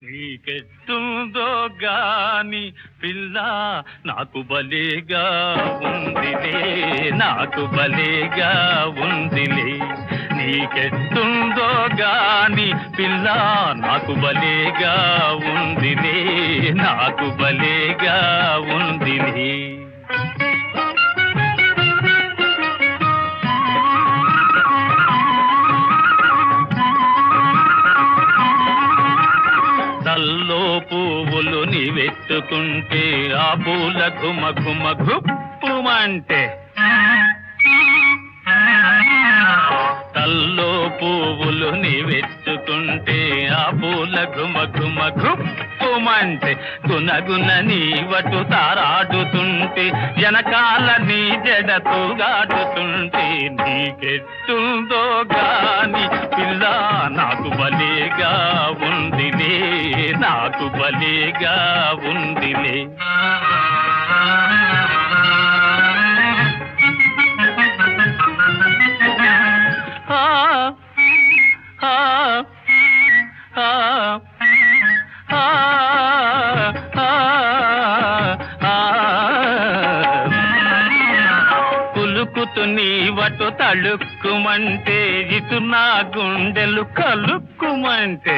నీకెట్టుందో గాని పిల్ల నాకు బలేగా ఉందిలే నాకు బలేగా ఉందిలే నీకెట్టుందో గాని పిల్ల నాకు బలేగా ఉందిలే నాకు బలేగా ఉందిలే తల్లో పువ్వులు నీవెత్తుకుంటే ఆ పూల ఘుమ ఘుమ గుప్పుమంటే తల్లో పువ్వులు నీవెత్తుకుంటే ఆ పూల ఘుమ ఘుమ గుప్పుమంటే గునగున నీవటు తారాడుతుంటే వెనకాల నీ జడతో గాడుతుంటే నీకెట్టుందో గాని పిల్ల నాకు బలేగా ఉందిలే నాకు బలేగా ఉందిలే ఆ ఆ ఆ ఆ ఆ కులుకుతు నీవటు తళుక్కుమంటే ఇటు నా గుండెలు కలుక్కుమంటే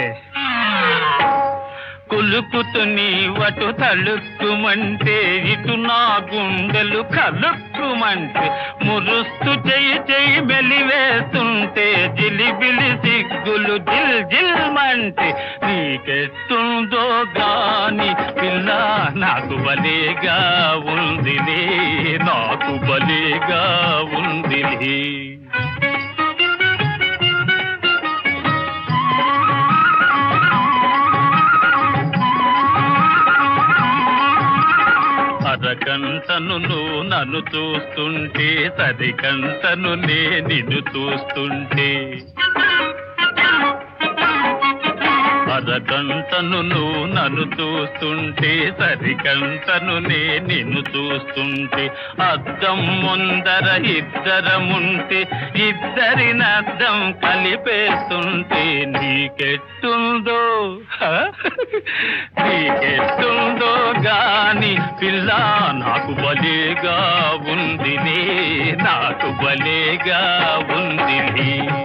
కులుకుతు నీవటు తళుక్కుమంటే ఇటు నా గుండెలు కలుక్కుమంటే మురుస్తు చెయ్యి చెయ్యి మెలివేస్తుంటే జిలిబిలి సిగ్గులు జిల్ జిల్మంటే నీకెట్టుందో గాని పిల్ల నాకు బలేగా ఉందిలే నాకు బలేగా ఉందిలే అరకంటను నువ్వు నన్ను చూస్తుంటే సరికంటను నే నిన్ను చూస్తుంటే అరకంటను నువ్వు నన్ను చూస్తుంటే సరికంటను నే నిన్ను చూస్తుంటే అద్దం ముందర ఇద్దరముంటే ఇద్దరిని అద్దం కలిపేస్తుంటే నీకెట్టుందో హ? నీకెట్టుందో గాని పిల్ల నాకు బలేగా ఉందిలే నాకు బలేగా ఉందిలే